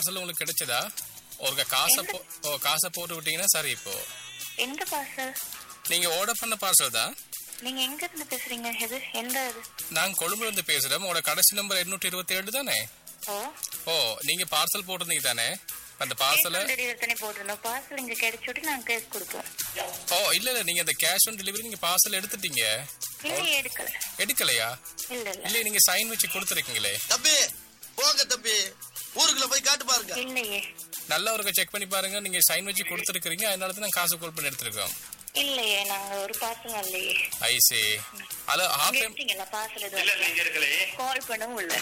Parcel உங்களுக்கு கிடைச்சதா ஒரு காசை போ ஓ காசை போட்டு விட்டீங்கன்னா சரி இப்போ எந்த பார்சல் நீங்க ஆர்டர் பண்ண பார்சல் தான் நீங்க எங்க இருந்து பேசுறீங்க எது எந்த இது நான் கொழும்புல இருந்து பேசுறேன் உங்களோட கடைசி நம்பர் எண்ணூற்றி இருபத்தி ஏழு தானே ஓ ஓ நீங்க பார்சல் போட்டிருந்தீங்க தானே அந்த பார்சலை டெலிவரி தானே போட்டிருந்தோம் பார்சல் இங்க கிடைச்சிட்டு நாங்க கேஸ் கொடுப்போம் ஓ இல்ல இல்ல நீங்க அந்த கேஷ் ஆன் டெலிவரி நீங்க பார்சல் எடுத்துட்டீங்க இல்லையே எடுக்கல எடுக்கலையா இல்ல இல்ல இல்ல நீங்க சைன் வச்சு கொடுத்துருக்கீங்களே தம்பி போங்க தம்பி ஊருக்குள்ள போய் காட்டு பாருங்க இல்லையே நல்லா ஒரு செக் பண்ணி பாருங்க நீங்க சைன் வச்சு கொடுத்துருக்கீங்க அதனால தான் நான் காசு கால் பண்ணி எடுத்திருக்கோம் இல்லையே நாங்க ஒரு பார்சல் வரலையே ஐசி ஹலோ ஹாஃப் டைம் எடுத்தீங்களா பார்சல் இல்ல எதுவும் நீங்க இருக்கலையே கால் பண்ணவும் இல்ல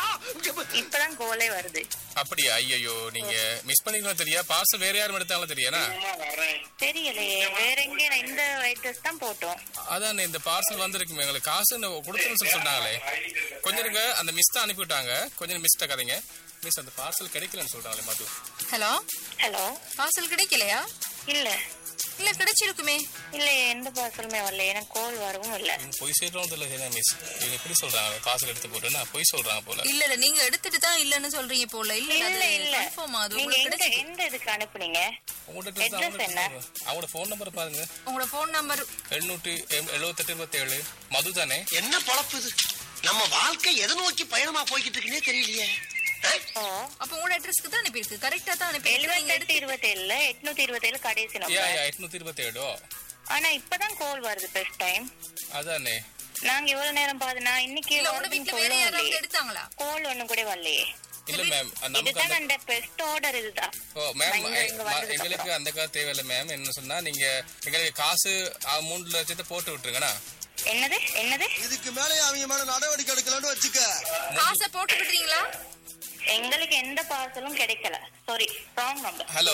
இப்பதான் கோலே வருது அப்படியா ஐயோ நீங்க மிஸ் பண்ணிக்கலாம் தெரியா பார்சல் வேற யாரும் எடுத்தாலும் தெரியானா சும்மா வர்றேன் தெரியலையே வேற எங்க இந்த அட்ரஸ் தான் போட்டோம் அதான் இந்த பார்சல் வந்திருக்குமே எங்களுக்கு காசு கொடுத்துருன்னு சொல்லி சொன்னாங்களே கொஞ்சம் இருங்க அந்த மிஸ் தான் அனுப்பிவிட்டாங்க கொஞ்சம் மிஸ் கதைங்க மிஸ் அந்த பார்சல் கிடைக்கலன்னு சொல்றாங்களே மது ஹலோ ஹலோ பார்சல் கிடைக்கலையா இல்ல இல்ல கிடைச்சிருக்குமே இல்லையே எந்த பார்சலுமே வரல எனக்கு கால் வரவும் இல்ல இவங்க பொய் சொல்றோம் இல்ல என்ன மிஸ் இவங்க எப்படி சொல்றாங்க பார்சல் எடுத்து போட்டுன்னா பொய் சொல்றாங்க போல இல்ல இல்ல நீங்க எடுத்துட்டு தான் இல்லன்னு சொல்றீங்க போல இல்ல இல்ல அது இல்ல கன்ஃபார்ம் அது நீங்க உங்களுக்கு எந்த கிடைச்சிருக்கு எந்த இதுக்கு அனுப்புனீங்க உங்கள்கிட்ட இருந்து Address அவங்களோட என்ன? அவங்களோட ஃபோன் நம்பர் பாருங்க உங்களோட ஃபோன் நம்பர் எழுநூற்றி எழுபத்தெட்டு இருபத்தி ஏழு மது தானே என்ன பொழப்பு இது நம்ம வாழ்க்கை எதை நோக்கி பயணமா போய்கிட்டு இருக்குன்னே தெரியலையே ஏய், ஓ அப்ப உங்களோட அட்ரஸ்க்கு தான் அனுப்பியிருக்கு கரெக்டா தான் அனுப்பியிருக்கு நீங்க எழுபத்தெட்டு எடுத்து இருபத்தேழுல எட்நூத்தி இருபத்தேழு கடைசி யா நம்பர் யா எட்நூத்தி இருபத்தி ஏழோ ஆனா இப்பதான் கால் வருது ஃபர்ஸ்ட் டைம் அதானே நாங்க இவ்வளவு நேரம் பாத்து நான் இன்னைக்கு இல்ல உங்க வீட்ல வேற யாராவது எடுத்தாங்களா கால் ஒண்ணும் கூட வரலையே இல்ல மேம் நமக்கு இதுதான் அந்த அந்த பெஸ்ட் ஆர்டர் இதுதான் ஓ மேம் நான் இங்க- இங்க வந்ததுக்கு எங்களுக்கு அந்த காசு தேவையில்லை மேம் என்ன சொன்னா நீங்க எங்களுக்கு காசு ஆ, மூணு லட்சத்தை போட்டு விட்டுருங்கண்ணா என்னது என்னது இதுக்கு மேலே அவங்க மேல நடவடிக்கை எடுக்கலாம்னு வச்சுக்க காசை போட்டு விடுறீங்களா எங்களுக்கு எந்த பார்சலும் கிடைக்கல sorry wrong number hello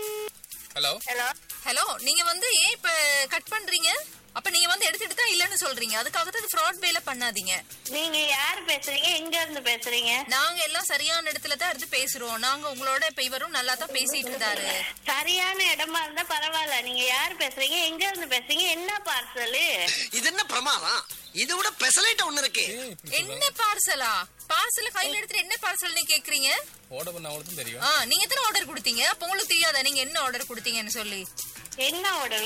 hello hello hello நீங்க வந்து ஏன் இப்ப கட் பண்றீங்க அப்ப நீங்க வந்து எடுத்துட்டு தான் இல்லன்னு சொல்றீங்க அதுக்காக தான் ஃப்ராட் வேல பண்ணாதீங்க நீங்க யார் பேசுறீங்க எங்க இருந்து பேசுறீங்க நாங்க எல்லாம் சரியான இடத்துல தான் இருந்து பேசுறோம் நாங்க உங்களோட இப்ப இவரும் நல்லா தான் பேசிட்டு இருந்தாரு சரியான இடமா இருந்தா பரவாயில்ல நீங்க யார் பேசுறீங்க எங்க இருந்து பேசுறீங்க என்ன பார்சலு இது என்ன பிரமாதம் இதை விட பெசலைட் ஒண்ணு இருக்கு என்ன பார்சலா பார்சல் கையில எடுத்துட்டு என்ன பார்சல்னு கேக்குறீங்க ஓட பண்ண அவங்களுக்கு தெரியும் ஆ நீங்க தானே ஆர்டர் கொடுத்தீங்க அப்ப உங்களுக்கு தெரியாதா நீங்க என்ன ஆர்டர் கொடுத்தீங்கன்னு சொல்லி என்ன ஆர்டர்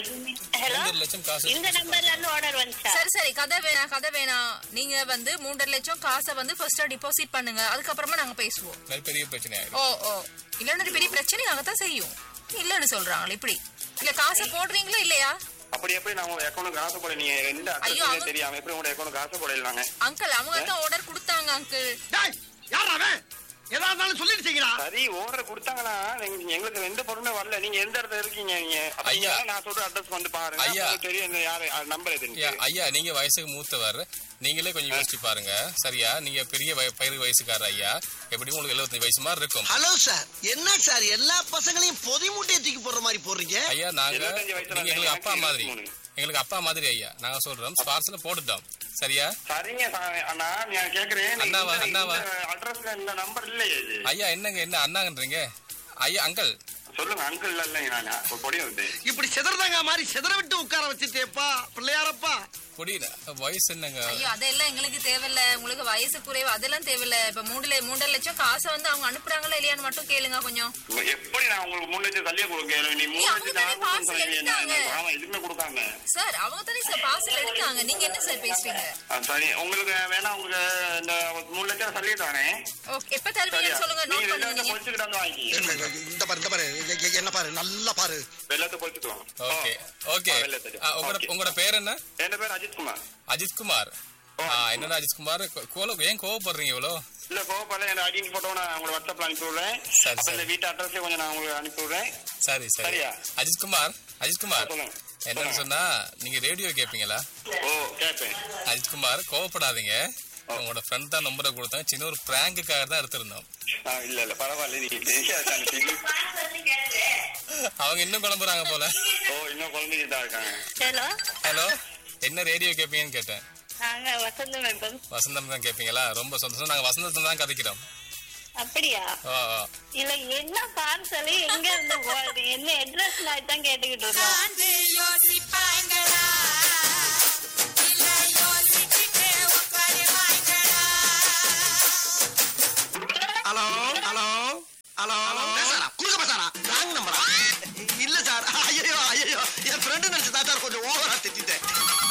ஹலோ மூன்று லட்சம் காசு இந்த நம்பர்ல இருந்து ஆர்டர் வந்துச்சா சரி சரி கதை வேணாம் கதை வேணாம் நீங்க வந்து மூன்றரை லட்சம் காசை வந்து ஃபர்ஸ்டா டிபாசிட் பண்ணுங்க அதுக்கப்புறமா நாங்க பேசுவோம் வேற பெரிய பிரச்சனை ஆயிடும் ஓ ஓ இல்லன்னு ஒரு பெரிய பிரச்சனை ஆகத்தான் செய்யும் இல்லன்னு சொல்றாங்களே இப்படி இல்ல காசை போடுறீங்களா இல்லையா அப்படி எப்படி நான் உங்க அக்கௌண்ட் காசு போட நீங்க எந்த ஐயோ, அட்ரஸ் அவங்க- தெரியாம எப்படி உங்க அக்கௌண்ட் காசு போடலாங்க அங்கிள் அவங்க தான் ஆர்டர் கொடுத்தாங்க அங்கிள் டேய், யார் அவன் எதா இருந்தாலும் சொல்லிட்டு செய்கிறா சரி ஓர்டர் கொடுத்தாங்கன்னா நீங்க- எங்களுக்கு எந்த பொருளுமே வரல நீங்க எந்த இடத்துல இருக்கீங்க நீங்க அப்ப ஐயா. நீங்க நான் சொல்ற அட்ரஸ் வந்து பாருங்க ஐயா. உங்களுக்கு தெரியும் இந்த யாரு நம்பர் ஐயா, எதுன்னு ஐயா நீங்க வயசுக்கு மூத்தவர் நீங்களே கொஞ்சம் யோசிச்சு பாருங்க சரியா நீங்க பெரிய வய- பயிர் வயசுக்கார ஐயா எப்படியும் உங்களுக்கு எழுபத்தஞ்சு வயசு மாதிரி இருக்கும் ஹலோ சார் என்ன சார் எல்லா பசங்களையும் பொதி மூட்டையை தூக்கி போடுற மாதிரி போடுறீங்க ஐயா நாங்க 75 வயசுல நீங்க எங்களுக்கு அப்பா எனக்கு மாதிரி 23. எங்களுக்கு அப்பா மாதிரி ஐயா நாங்க சொல்றோம் பார்சல போட்டுட்டோம் சரியா சரிங்க சாமி. அண்ணா நான் கேக்குறேன் அண்ணாவா, அண்ணாவா? அட்ரஸ்ல இந்த நம்பர் இல்லையே இது ஐயா என்னங்க என்ன அண்ணாங்கன்றீங்க ஐயா அங்கிள் சொல்லுங்க அங்கிள் இல்லைங்க நான் இப்ப பொடியும் வந்து இப்படி சிதறதாங்க மாதிரி சிதற விட்டு உட்கார வச்சுட்டேப்பா பிள்ளையாரப்பா புரியல வயசு என்னங்க ஐயோ அதெல்லாம் எங்களுக்கு தேவையில்ல உங்களுக்கு வயசு குறைவு அதெல்லாம் தேவையில்ல இப்ப மூணுல மூன்றரை லட்சம் காசை வந்து அவங்க அனுப்புறாங்களா இல்லையான்னு மட்டும் கேளுங்க கொஞ்சம் எப்படி நான் உங்களுக்கு மூணு லட்சம் தள்ளியே கொடுக்க நீ மூணு ஏய், அவங்க லட்சம் தானே நான் கொடுத்தேன்னு parcel சொல்றீங்க. என்ன- எடுத்தாங்க. ஆமா எதுவுமே கொடுக்காம சார் அவங்க தானே சார் பார்சல் எடுத்தாங்க நீங்க என்ன சார் பேசுறீங்க ஆ, சரி உங்களுக்கு வேணா உங்களுக்கு இந்த மூணு லட்சம் தள்ளி தானே ஓகே எப்ப தருவீங்கன்னு சொல்லுங்க நோட் நீங்க பண்ணுங்க வெள்ளத்தை நீங்க பொழிச்சுக்கிட்டு வந்து வாங்கி இந்த பாரு இந்த பாரு எ- எ- என்ன பாரு நல்லா பாரு வெள்ளத்தை பொழிச்சுக்கலாம் ஓகே ஓகே ஆ, வெள்ளை தட்டு. உங்களோட ஓகே. உங்களோட பேர் என்ன என் பேர் அஜித் குமார் அஜித் குமார் ஆ, என்னடா அஜித் குமார் கோ- கோல ஏன் கோவப்படுறீங்க இவ்வளோ இல்ல கோவப்பட என் ஐடென்டி போட்டோ நான் உங்களுக்கு வாட்ஸ்அப்ல அனுப்பி விடுறேன் சரி, அப்ப இந்த சரி. வீட்டு அட்ரஸ்ல கொஞ்சம் நான் உங்களுக்கு அனுப்பி விடுறேன் சரி சரி சரியா? அஜித் குமார் அஜித் குமார் சொல்லுங்க. என்னன்னு சொல்லுங்க. சொன்னா நீங்க ரேடியோ கேப்பீங்களா ஓ கேட்பேன் அஜித் குமார் கோவப்படாதீங்க உங்களோட ஃப்ரெண்ட் தான் நம்பரை கொடுத்தாங்க சின்ன ஒரு பிராங்குக்காக தான் எடுத்திருந்தோம் ஆ, இல்ல இல்ல பரவாயில்ல நீங்க தெரியாது அனுப்பி அவங்க இன்னும் குழம்புறாங்க போல ஓ இன்னும் குழந்தைங்க தான் இருக்காங்க ஹலோ ஹலோ என்ன ரேடியோ கேப்பீங்கன்னு கேட்டேன் நாங்க வசந்தம் வெப்பம் வசந்தம் தான் கேப்பீங்களா ரொம்ப சந்தோஷம் நாங்க வசந்தத்தை தான் கதைக்கிறோம் அப்படியா ஓ ஓ. இல்ல என்ன பார்சல் எங்க இருந்து போகுது என்ன அட்ரஸ்ல தான் கேட்டுக்கிட்டு இருக்கோம் ஹலோ ஹலோ என் ஃப்ரெண்டு நினைச்சு தான் சார் கொஞ்சம் ஓவரா திட்டிட்டேன்